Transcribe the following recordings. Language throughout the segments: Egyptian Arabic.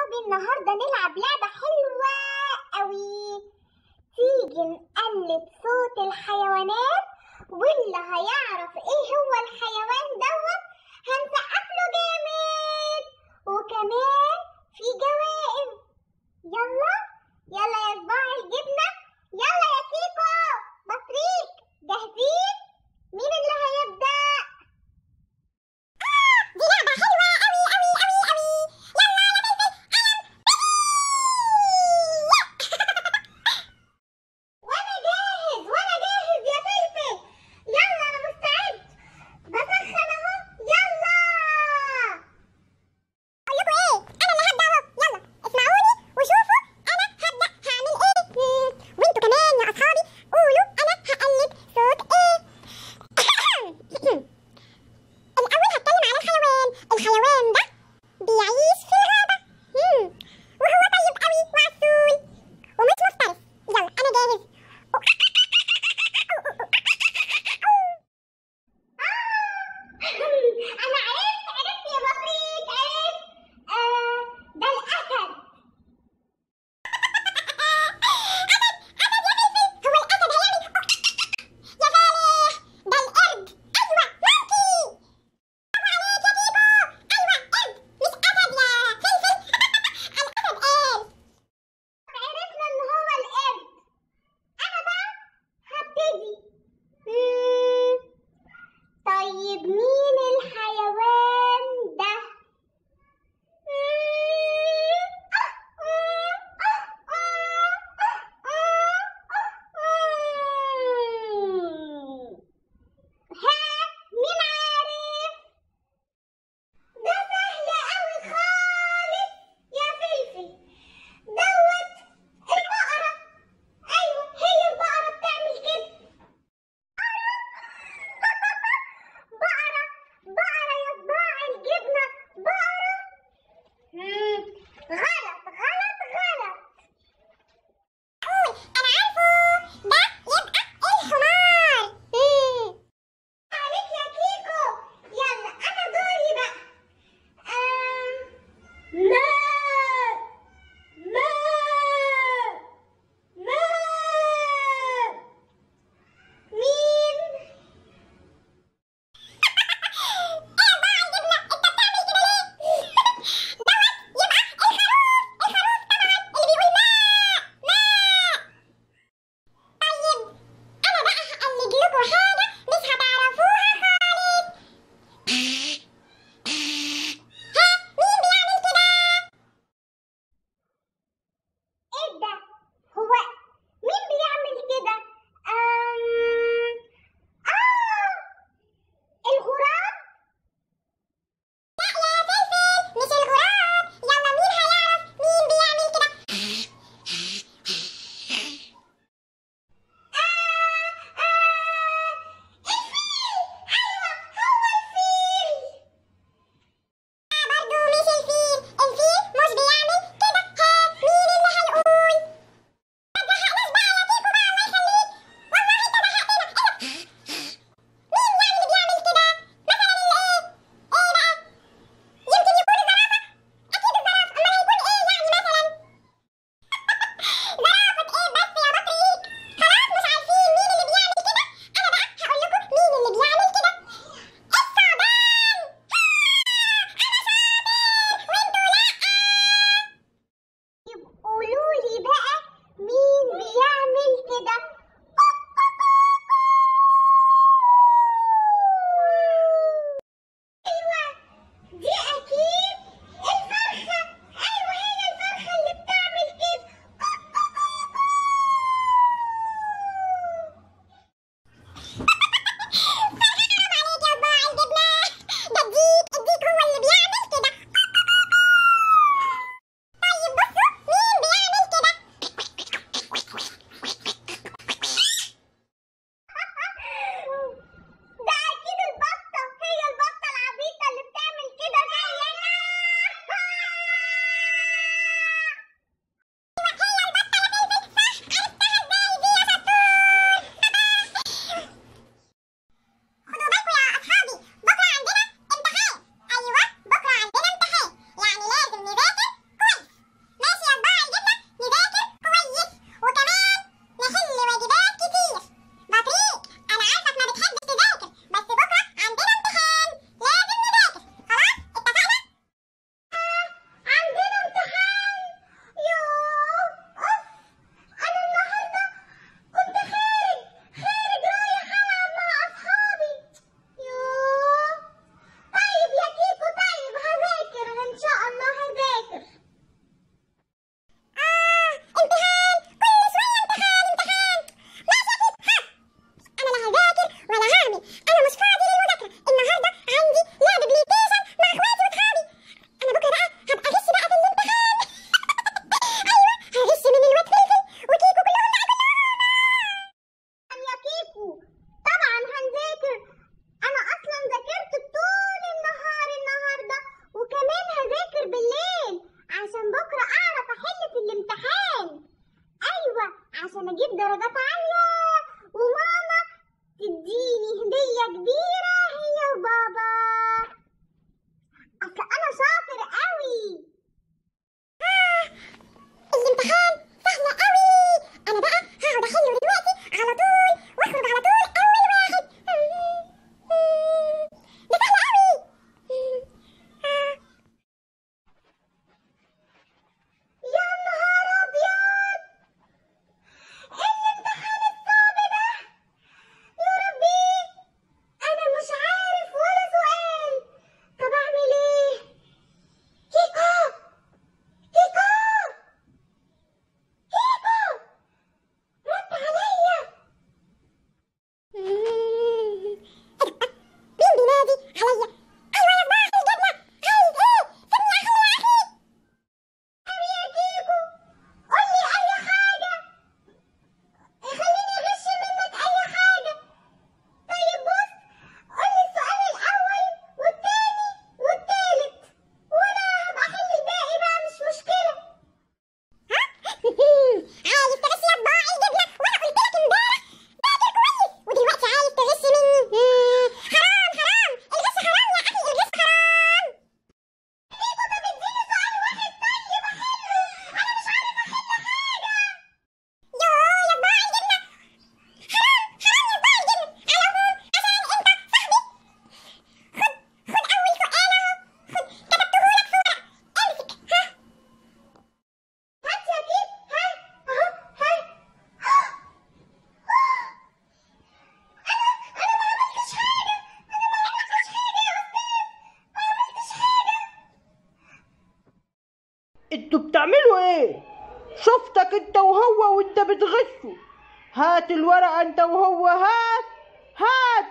أصحابي النهاردة نلعب لعبة حلوة أوي تيجي نقلد صوت الحيوانات واللي هيعرف إيه هو الحيوان دوت هنسقف له جامد وكمان في جوائز يلا يلا يا صباع الجبنة يلا يا كيكو بطريق جاهزين مين اللي هيبدأ؟ دي لعبة حلوة أوي أوي أوي أوي يلا يا بلبل وأنا جاهز وأنا جاهز يا فلفل يلا أنا مستعد بسخن أهو يلا انتوا بتعملوا ايه شفتك انت وهو وانت بتغشوا هات الورقة انت وهو هات هات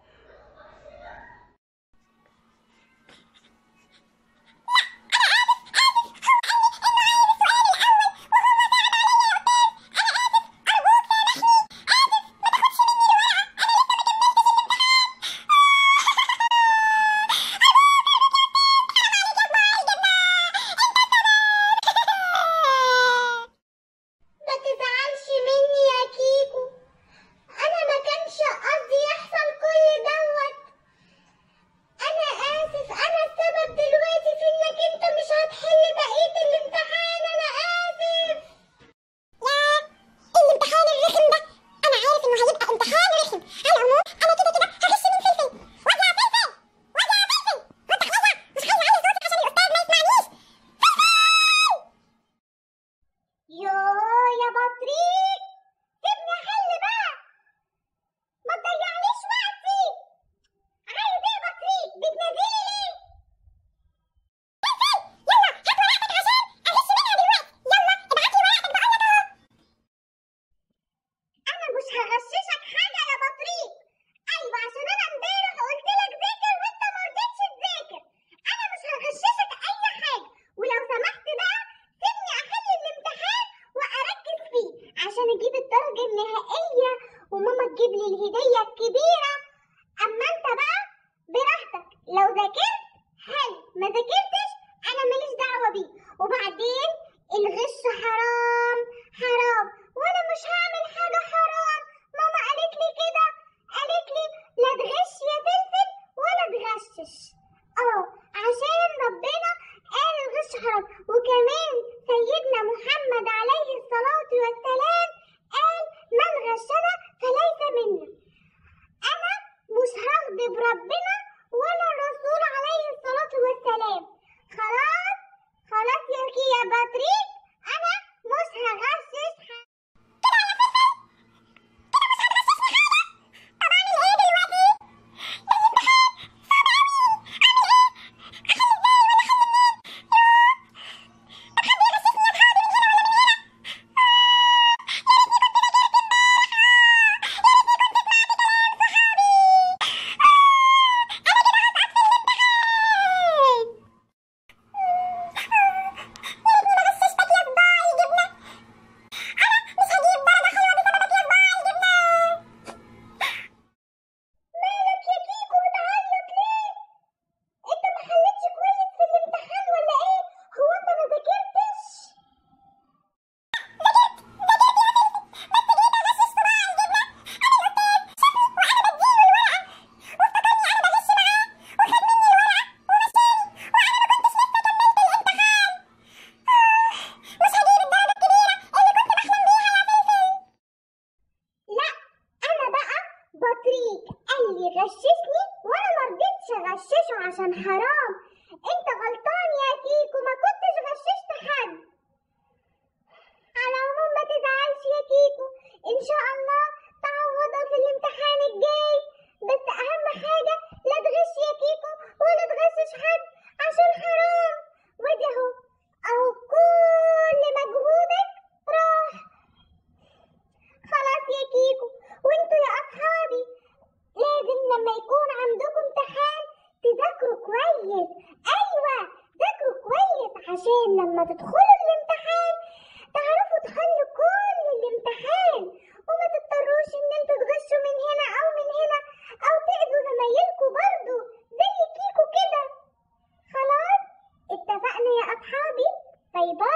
ما تزعلش مني يا كيكو انا ما كانش قصدي يحصل كل دوت انا اسف انا السبب دلوقتي في انك انت مش هتحل بقية الامتحان انا اسف يا الامتحان الرخم ده انا عارف انه هيبقى امتحان رخم على العموم انا كده كده هغش من فلفل واد يا فلفل واد يا فلفل وانت خلع مش خلي علي صوتك عشان الاستاذ ما يسمعنيش فلفل يوه يا بطريق سيبني احل بقى ما تضيعليش وقتي عايز ايه يا بطريق بتناديلي ليه يلا هات ورقتك عشان اغش منها دلوقتي يلا ابعتلي ورقتك بقولك اهو انا مش هغششك حاجه يا بطريق ايوه عشان انا امبارح قلت لك ذاكر وانت ما رضيتش تذاكر انا مش هغششك اي حاجه ولو سمحت بقى سيبني احل الامتحان واركز فيه عشان اجيب الدرجه النهائيه وماما تجيب لي الهديه الكبيره اما انت بقى براحتك لو ذاكرت حلو ما ذاكرتش انا ماليش دعوه بيه وبعدين الغش حرام حرام وانا مش هعمل حاجه حرام ماما قالت لي كده قالت لي لا تغش يا فلفل ولا تغشش اه عشان ربنا قال الغش حرام وكمان سيدنا محمد عليه الصلاة والسلام قال من غشنا فليس منا أنا مش هغضب ربنا ولا الرسول عليه الصلاة والسلام خلاص خلاص يا كي يا بطريق أنا مش هغشش حاجة كده يا فلفل كده مش هتغششني حاجة طب أعمل إيه دلوقتي؟ ده الامتحان صعب أوي أعمل إيه؟ أحل إزاي ولا أحل منين؟ طب حد يغششني يا أصحابي من هنا ولا من هنا؟ يا ريتني كنت ذاكرت امبارح يا ريتني كنت سمعت كلام صحابي أنا كده هسقط في الامتحان يا ريتني ما غششتك يا صباعي جبنة أنا مش هجيب درجة حلوة بسببك يا صباعي جبنة مالك يا كيكو بتعيط ليه؟ انت ما حلتش كويس في الامتحان ولا ايه؟ هو انت ما ذاكرتش؟ ذاكرت ذاكرت يا فلفل بس جيت اغشش صباعي الجبنة انا الاستاذ شافني وانا بديله الورقة وافتكرني انا بغش معاه وخد مني الورقة ومشاني وانا ما كنتش لسه كملت الامتحان آه، مش هجيب الدرجة الكبيرة اللي كنت بحلم بيها يا فلفل لا انا بقى بطريق قال لي غششني وانا ما رضيتش اغششه عشان حرام انت غلطان يا كيكو ما كنتش غششت حد على العموم ما تزعلش يا كيكو ان شاء الله تعوضها في الامتحان الجاي بس اهم حاجه لا تغش يا كيكو ولا تغشش حد عشان حرام وادي اهو اهو كل مجهودك راح خلاص يا كيكو وانتوا يا اصحابي لازم لما يكون عندكم امتحان تذاكروا كويس ايوه ذاكروا كويس عشان لما تدخلوا الامتحان تعرفوا تحلوا كل الامتحان وما تضطروش ان انتوا تغشوا من هنا او من هنا او تأذوا زمايلكوا برضو زي كيكو كده خلاص اتفقنا يا اصحابي باي باي